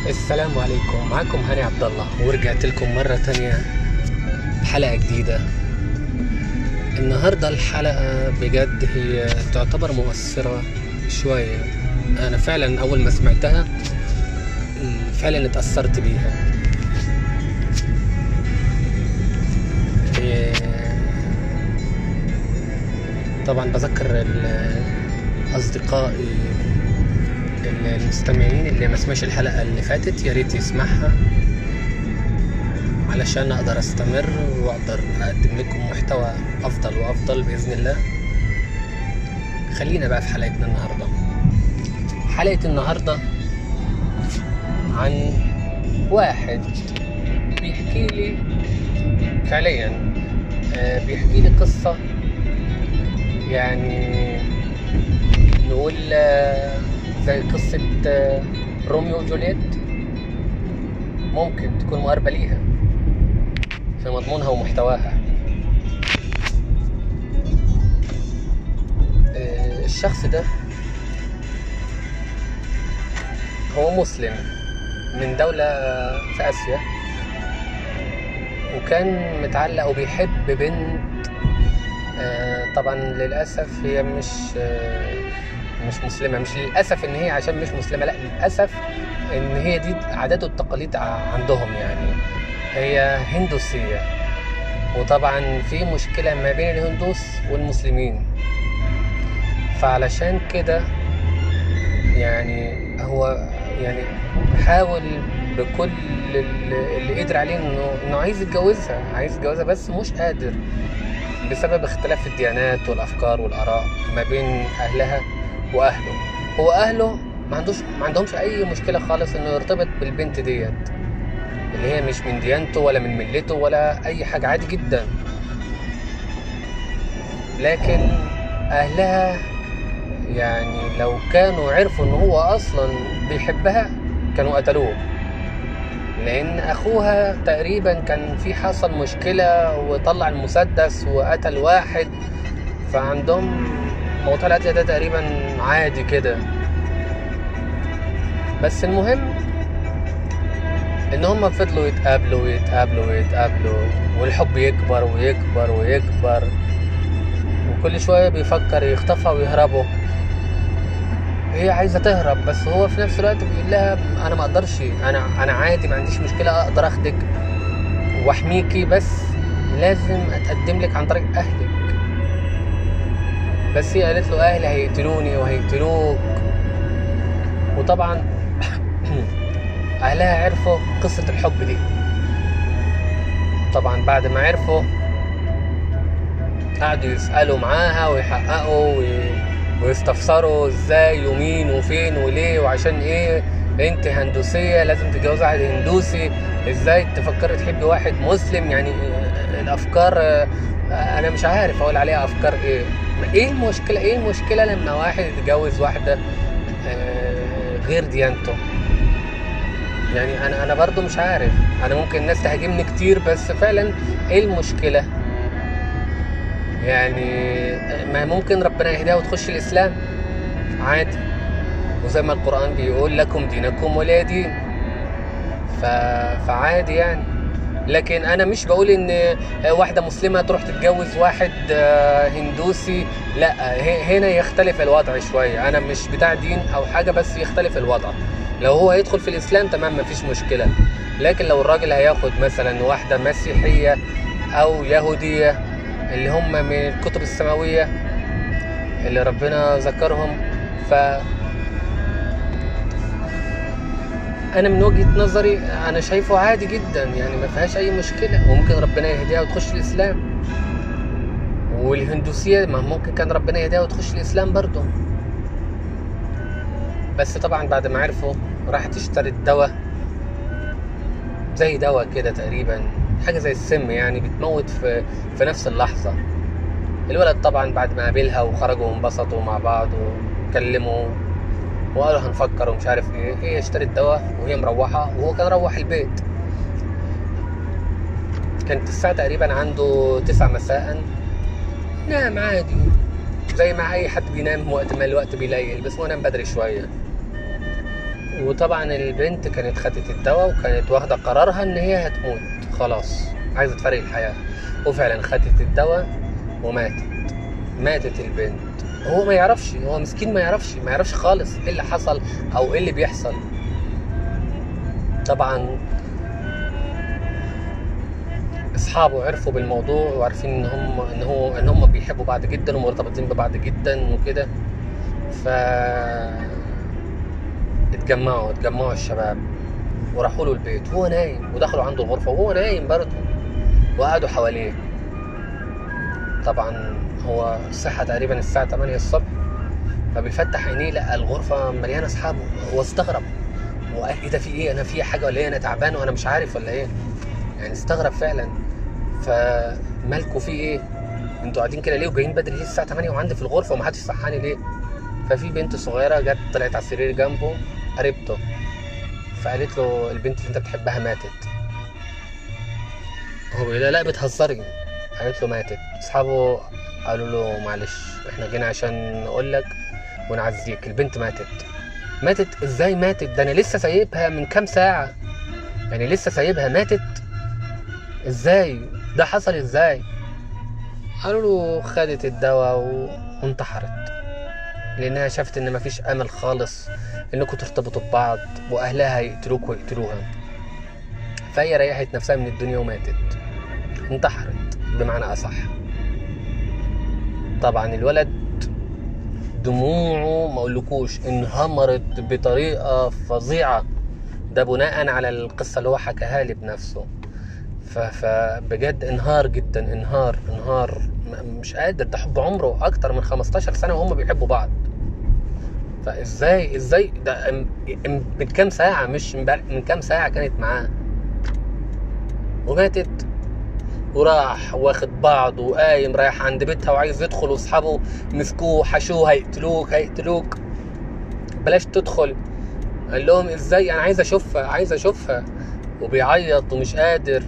السلام عليكم معاكم هاني عبد الله ورجعت لكم مرة تانية بحلقة جديدة النهاردة الحلقة بجد هي تعتبر مؤثرة شوية أنا فعلا أول ما سمعتها فعلا اتأثرت بيها إيه، طبعا بذكر ال- أصدقائي المستمعين اللي ما سمعش الحلقة اللي فاتت يا ريت يسمعها علشان اقدر استمر واقدر اقدم لكم محتوى افضل وافضل باذن الله خلينا بقى في حلقتنا النهارده حلقة النهارده عن واحد بيحكي لي فعليا آه، بيحكي لي قصة يعني نقول آه، زي قصة آه، روميو وجولييت ممكن تكون مقاربة ليها في مضمونها ومحتواها آه، الشخص ده هو مسلم من دولة في آسيا وكان متعلق وبيحب بنت آه، طبعا للأسف هي مش آه، مش مسلمة مش للأسف إن هي عشان مش مسلمة لا للأسف إن هي دي عادات والتقاليد ع- عندهم يعني هي هندوسية وطبعا في مشكلة ما بين الهندوس والمسلمين فعلشان كده يعني هو يعني حاول بكل ال- اللي قدر عليه انه انه عايز يتجوزها عايز يتجوزها بس مش قادر بسبب اختلاف الديانات والافكار والاراء ما بين اهلها واهله هو اهله ما عندوش ما عندهمش اي مشكله خالص انه يرتبط بالبنت ديت اللي هي مش من ديانته ولا من ملته ولا اي حاجه عادي جدا لكن اهلها يعني لو كانوا عرفوا ان هو اصلا بيحبها كانوا قتلوه لان اخوها تقريبا كان في حصل مشكله وطلع المسدس وقتل واحد فعندهم موضوع القتل ده تقريبا عادي كده بس المهم ان هم فضلوا يتقابلوا ويتقابلوا ويتقابلوا والحب يكبر ويكبر ويكبر وكل شويه بيفكر يخطفها ويهربوا هي عايزه تهرب بس هو في نفس الوقت بيقول لها انا ما اقدرش انا انا عادي ما عنديش مشكله اقدر اخدك واحميكي بس لازم اتقدم لك عن طريق اهلك بس هي قالت له اهلي هيقتلوني وهيقتلوك وطبعا اهلها عرفوا قصه الحب دي طبعا بعد ما عرفوا قعدوا يسالوا معاها ويحققوا وي- ويستفسروا ازاي ومين وفين وليه وعشان ايه انت هندوسيه لازم تتجوزي واحد هندوسي ازاي تفكري تحبي واحد مسلم يعني آه، الافكار آه، انا مش عارف اقول عليها افكار ايه ايه المشكله ايه المشكله لما واحد يتجوز واحده آه، غير ديانته يعني انا انا برضو مش عارف انا ممكن الناس تهاجمني كتير بس فعلا ايه المشكله يعني ما ممكن ربنا يهديها وتخش الاسلام عادي وزي ما القران بيقول لكم دينكم ولي دين ف... فعادي يعني لكن انا مش بقول ان واحده مسلمه تروح تتجوز واحد آه، هندوسي لا ه- هنا يختلف الوضع شويه انا مش بتاع دين او حاجه بس يختلف الوضع لو هو هيدخل في الاسلام تمام مفيش مشكله لكن لو الراجل هياخد مثلا واحده مسيحيه او يهوديه اللي هم من الكتب السماويه اللي ربنا ذكرهم ف انا من وجهه نظري انا شايفه عادي جدا يعني ما فيهاش اي مشكله وممكن ربنا يهديها وتخش الاسلام والهندوسيه ما ممكن كان ربنا يهديها وتخش الاسلام برضه بس طبعا بعد ما عرفوا راحت اشترت دواء زي دواء كده تقريبا حاجه زي السم يعني بتموت في في نفس اللحظه الولد طبعا بعد ما قابلها وخرجوا وانبسطوا مع بعض وكلموا وقالوا هنفكر ومش عارف ايه هي اشترت دواء وهي مروحه وهو كان روح البيت كانت الساعة تقريبا عنده تسعة مساء نام عادي زي ما أي حد بينام وقت ما الوقت بيليل بس هو نام بدري شوية وطبعا البنت كانت خدت الدواء وكانت واخدة قرارها ان هي هتموت خلاص عايزة تفارق الحياة وفعلا خدت الدواء وماتت ماتت البنت هو ما يعرفش هو مسكين ما يعرفش ما يعرفش خالص ايه اللي حصل او ايه اللي بيحصل طبعا اصحابه عرفوا بالموضوع وعارفين ان هم ان هو ان هم بيحبوا بعض جدا ومرتبطين ببعض جدا وكده ف اتجمعوا اتجمعوا الشباب وراحوا له البيت وهو نايم ودخلوا عنده الغرفه وهو نايم برضه وقعدوا حواليه طبعا هو صحى تقريبا الساعه 8 الصبح فبيفتح عينيه لقى الغرفه مليانه اصحابه هو استغرب هو قال ايه ده في ايه انا في حاجه ولا ايه انا تعبان وانا مش عارف ولا ايه يعني استغرب فعلا فمالكوا في ايه انتوا قاعدين كده ليه وجايين بدري ليه الساعه 8 وعندي في الغرفه ومحدش صحاني ليه ففي بنت صغيره جت طلعت على السرير جنبه قريبته فقالت له البنت اللي انت بتحبها ماتت هو بيقول لها لا بتهزري قالت له ماتت اصحابه قالوا له معلش احنا جينا عشان نقول لك ونعزيك البنت ماتت ماتت ازاي ماتت ده انا لسه سايبها من كام ساعه يعني لسه سايبها ماتت ازاي ده حصل ازاي قالوا له خدت الدواء و- وانتحرت لانها شافت ان مفيش امل خالص انكم ترتبطوا ببعض واهلها يقتلوك ويقتلوها فهي ريحت نفسها من الدنيا وماتت انتحرت بمعنى اصح طبعا الولد دموعه ما اقولكوش انهمرت بطريقه فظيعه ده بناء على القصه اللي هو حكاها لي بنفسه ف- فبجد انهار جدا انهار انهار م- مش قادر ده حب عمره اكتر من 15 سنه وهم بيحبوا بعض فازاي ازاي ده ام- ام- من كام ساعه مش امبارح- من كام ساعه كانت معاه وماتت وراح واخد بعض وقايم رايح عند بيتها وعايز يدخل واصحابه مسكوه حشوه هيقتلوك هيقتلوك بلاش تدخل قال لهم ازاي انا عايز اشوفها عايز اشوفها وبيعيط ومش قادر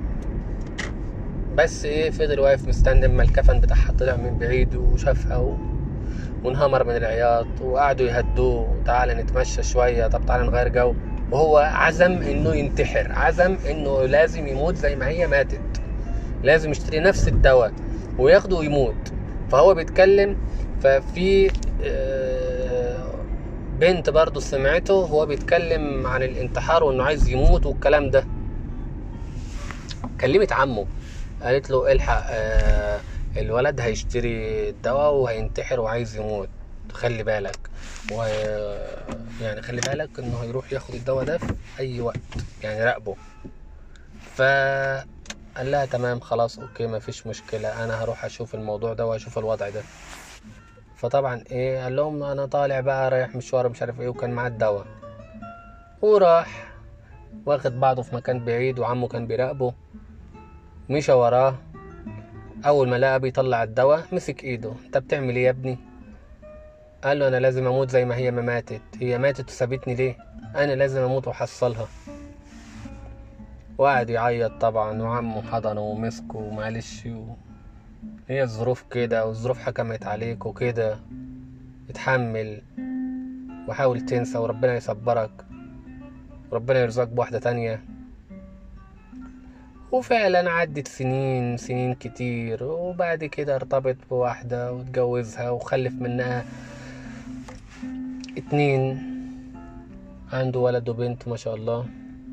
بس ايه فضل واقف مستني اما الكفن بتاعها طلع من بعيد وشافها و... وانهمر من العياط وقعدوا يهدوه تعالى نتمشى شوية طب تعالى نغير جو وهو عزم انه ينتحر عزم انه لازم يموت زي ما هي ماتت لازم يشتري نفس الدواء وياخده ويموت فهو بيتكلم ففي آه، بنت برضه سمعته هو بيتكلم عن الانتحار وانه عايز يموت والكلام ده كلمت عمه قالت له الحق آه، الولد هيشتري الدواء وهينتحر وعايز يموت خلي بالك و يعني خلي بالك انه هيروح ياخد الدواء ده في اي وقت يعني راقبه ف قال لها تمام خلاص اوكي ما فيش مشكلة انا هروح اشوف الموضوع ده واشوف الوضع ده فطبعا ايه قال لهم انا طالع بقى رايح مشوار مش عارف ايه وكان معاه الدواء وراح واخد بعضه في مكان بعيد وعمه كان بيراقبه مشى وراه اول ما لقى بيطلع الدواء مسك ايده انت بتعمل ايه يا ابني قال له انا لازم اموت زي ما هي ما ماتت هي ماتت وسابتني ليه انا لازم اموت واحصلها وقعد يعيط طبعا وعمه حضنه ومسكه ومعلش و... هي الظروف كده والظروف حكمت عليك وكده اتحمل وحاول تنسى وربنا يصبرك وربنا يرزقك بواحدة تانية وفعلا عدت سنين سنين كتير وبعد كده ارتبط بواحدة واتجوزها وخلف منها اتنين عنده ولد وبنت ما شاء الله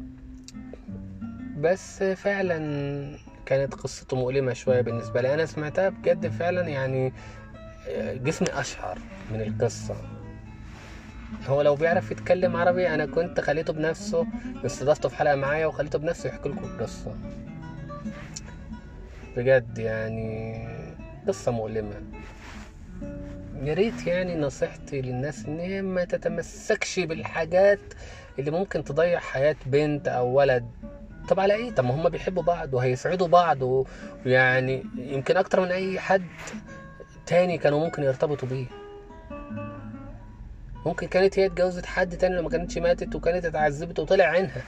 بس فعلا كانت قصته مؤلمة شوية بالنسبة لي أنا سمعتها بجد فعلا يعني جسمي أشعر من القصة هو لو بيعرف يتكلم عربي أنا كنت خليته بنفسه استضافته في حلقة معايا وخليته بنفسه يحكي لكم القصة بجد يعني قصة مؤلمة يا ريت يعني نصيحتي للناس ان هي ما تتمسكش بالحاجات اللي ممكن تضيع حياة بنت او ولد طب على ايه طب ما هم بيحبوا بعض وهيسعدوا بعض و- ويعني يمكن اكتر من اي حد تاني كانوا ممكن يرتبطوا بيه ممكن كانت هي اتجوزت حد تاني لو ما كانتش ماتت وكانت اتعذبت وطلع عينها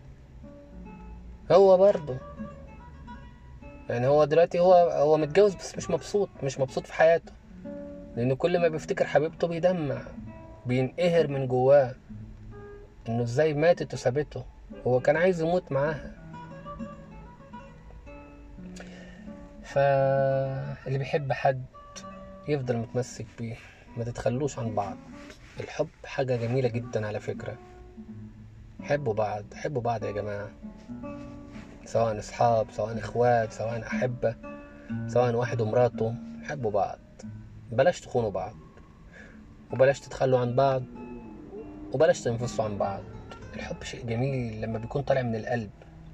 هو برضه يعني هو دلوقتي هو هو متجوز بس مش مبسوط مش مبسوط في حياته لان كل ما بيفتكر حبيبته بيدمع بينقهر من جواه انه ازاي ماتت وسابته هو كان عايز يموت معاها فاللي بيحب حد يفضل متمسك بيه ما تتخلوش عن بعض الحب حاجة جميلة جدا على فكرة حبوا بعض حبوا بعض يا جماعة سواء اصحاب سواء اخوات سواء احبة سواء واحد ومراته حبوا بعض بلاش تخونوا بعض وبلاش تتخلوا عن بعض وبلاش تنفصلوا عن بعض الحب شيء جميل لما بيكون طالع من القلب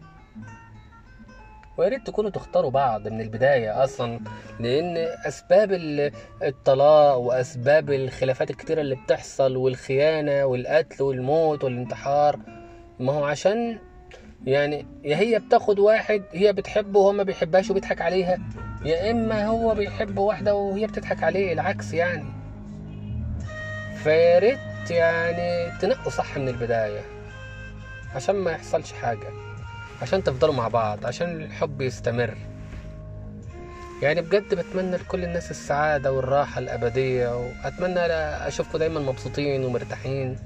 ويا ريت تكونوا تختاروا بعض من البداية أصلا لأن أسباب ال- الطلاق وأسباب الخلافات الكتيرة اللي بتحصل والخيانة والقتل والموت والانتحار ما هو عشان يعني يا هي بتاخد واحد هي بتحبه وهو ما بيحبهاش وبيضحك عليها يا إما هو بيحب واحدة وهي بتضحك عليه العكس يعني فيا ريت يعني تنقوا صح من البداية عشان ما يحصلش حاجة عشان تفضلوا مع بعض عشان الحب يستمر يعني بجد بتمنى لكل الناس السعادة والراحة الأبدية وأتمنى أشوفكم دايما مبسوطين ومرتاحين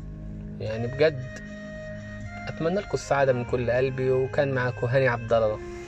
يعني بجد أتمنى لكم السعادة من كل قلبي وكان معاكم هاني عبد الله